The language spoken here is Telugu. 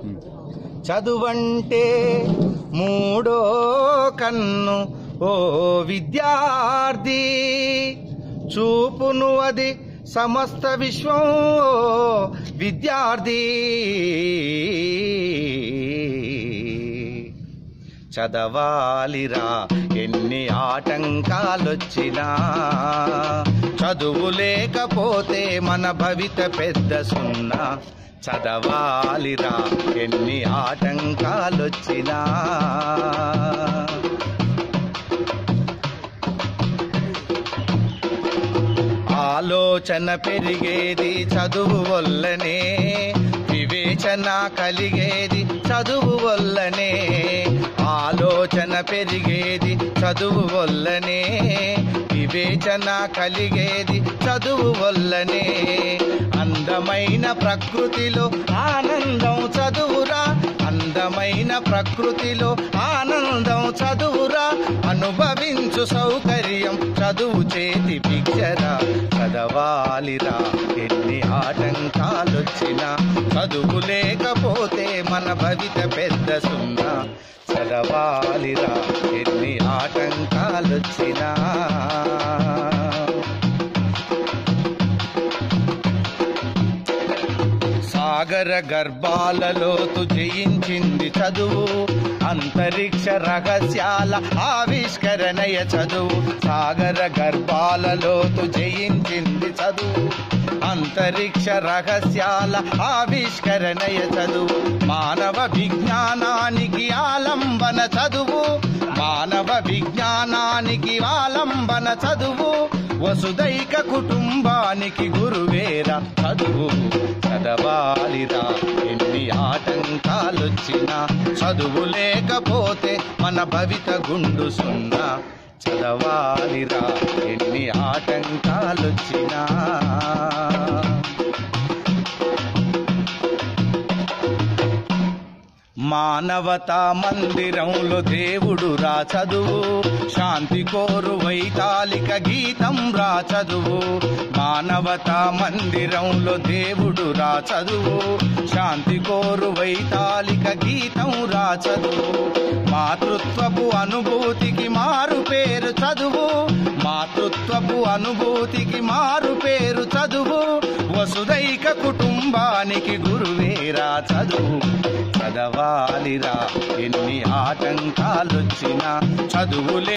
చదువంటే మూడో కన్ను ఓ విద్యార్థి చూపును అది సమస్త విశ్వం ఓ విద్యార్థి చదవాలిరా ఎన్ని ఆటంకాలొచ్చినా చదువు లేకపోతే మన భవిత పెద్ద సున్నా చదవాలిరా ఎన్ని ఆటంకాలొచ్చినా ఆలోచన పెరిగేది చదువు వల్లనే వివేచన కలిగేది చదువు వల్లనే ఆలోచన పెరిగేది చదువు వల్లనే వివేచన కలిగేది చదువు వల్లనే అందమైన ప్రకృతిలో ఆనందం చదువురా అందమైన ప్రకృతిలో ఆనందం చదువురా అనుభవించు సౌకర్యం చదువు చేతి భిక్షరా చదవాలిరా ఎన్ని ఆటంకాలొచ్చినా చదువు లేకపోతే మన భవిత పెద్ద సున్నా చదవాలిరా ఎన్ని ఆటంకాలొచ్చినా సాగర గర్భాలలోతు జయించింది చదువు అంతరిక్ష రహస్యాల ఆవిష్కరణయ చదువు సాగర గర్భాలలోతు జయించింది చదువు అంతరిక్ష రహస్యాల ఆవిష్కరణయ చదువు మానవ విజ్ఞానానికి ఆలంబన చదువు మానవ విజ్ఞానానికి ఆలంబన చదువు వసుదైక కుటుంబానికి గురువేరా చదువు చదవాలిరా ఎన్ని ఆటంకాలొచ్చినా చదువు లేకపోతే మన భవిత గుండు సున్నా చదవాలిరా ఎన్ని ఆటంకాలొచ్చినా మానవతా మందిరంలో దేవుడు రా చదువు శాంతి కోరు వైతాళిక గీతం రా చదువు మానవతా మందిరంలో దేవుడు రా చదువు శాంతి కోరు వైతాళిక గీతం రా చదువు మాతృత్వపు అనుభూతికి మారు పేరు చదువు మాతృత్వపు అనుభూతికి మారు పేరు చదువు వసుదైక కుటుంబానికి గురువేరా చదువు చదవాలిరా ఎన్ని ఆటంకాలొచ్చినా చదువులే